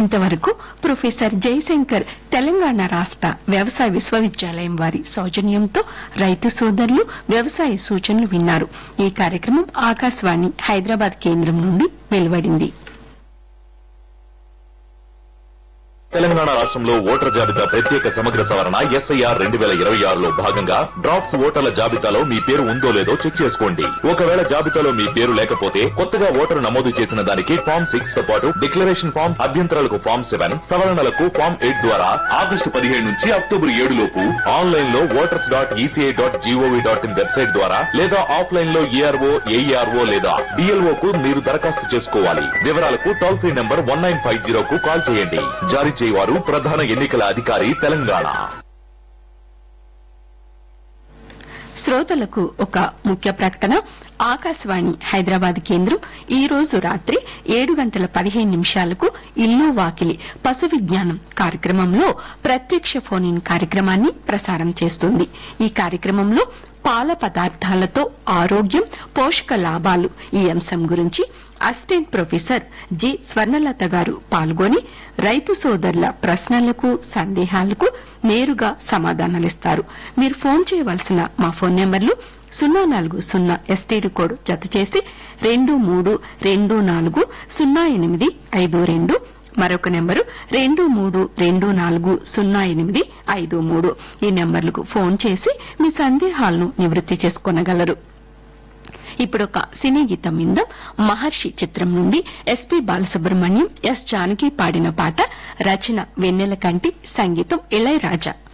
ఇంతవరకు ప్రొఫెసర్ జయశంకర్ తెలంగాణ రాష్ట వ్యవసాయ విశ్వవిద్యాలయం వారి సౌజన్యంతో రైతు సోదరులు వ్యవసాయ సూచనలు విన్నారు ఈ కార్యక్రమం ఆకాశవాణి హైదరాబాద్ కేంద్రం నుండి వెలువడింది తెలంగాణ రాష్ట్రంలో ఓటర్ జాబితా ప్రత్యేక సమగ్ర సవరణ ఎస్ఐఆర్ రెండు వేల ఇరవై ఆరులో భాగంగా డ్రాఫ్ట్స్ ఓటర్ల జాబితాలో మీ పేరు ఉందో లేదో చెక్ చేసుకోండి ఒకవేళ జాబితాలో మీ పేరు లేకపోతే కొత్తగా ఓటరు నమోదు చేసిన దానికి ఫామ్ సిక్స్ తో పాటు డిక్లరేషన్ ఫామ్ అభ్యంతరాలకు ఫామ్ సెవెన్ సవరణలకు ఫామ్ ఎయిట్ ద్వారా ఆగస్టు పదిహేడు నుంచి అక్టోబర్ ఏడు లోపు ఆన్లైన్ లో voters dot ECI dot GOV dot in website ద్వారా లేదా ఆఫ్లైన్ లో ఏఆర్ఓ ఏఈఆర్ఓ లేదా డిఎల్ఓ కు మీరు దరఖాస్తు చేసుకోవాలి వివరాలకు toll free number one nine five zero కు కాల్ చేయండి జారీ చేయవారు ప్రధాన ఎన్నికల అధికారి తెలంగాణ శ్రోతలకు ఒక ముఖ్య ప్రకటన ఆకాశవాణి హైదరాబాద్ కేంద్రం ఈ రోజు రాత్రి ఏడు గంటల పదిహేను నిమిషాలకు ఇల్లు వాకిలి పశు విజ్ఞానం కార్యక్రమంలో ప్రత్యక్ష ఫోన్ ఇన్ కార్యక్రమాన్ని ప్రసారం చేస్తుంది ఈ కార్యక్రమంలో పాల పదార్థాలతో ఆరోగ్యం పోషక లాభాలు ఈ అంశం గురించి అసిస్టెంట్ ప్రొఫెసర్ జి స్వర్ణలత గారు పాల్గొని రైతు సోదరుల ప్రశ్నలకు సందేహాలకు నేరుగా సమాధానాలిస్తారు మీరు ఫోన్ చేయవలసిన మా ఫోన్ నెంబర్లు సున్నా నాలుగు సున్నా ఎస్టీడీ కోడ్ జత చేసి రెండు మూడు రెండు నాలుగు సున్నా ఎనిమిది ఐదు రెండు మరొక నెంబరు రెండు మూడు రెండు నాలుగు సున్నా ఎనిమిది ఐదు మూడు ఈ నెంబర్లకు ఫోన్ చేసి మీ సందేహాలను నివృత్తి చేసుకొనగలరు ఇప్పుడు ఒక సినీ గీతం విందాం మహర్షి చిత్రం నుండి ఎస్పి బాలసుబ్రహ్మణ్యం ఎస్ జానకి పాడిన పాట రచన వెన్నెల కంటి సంగీతం ఇళయరాజా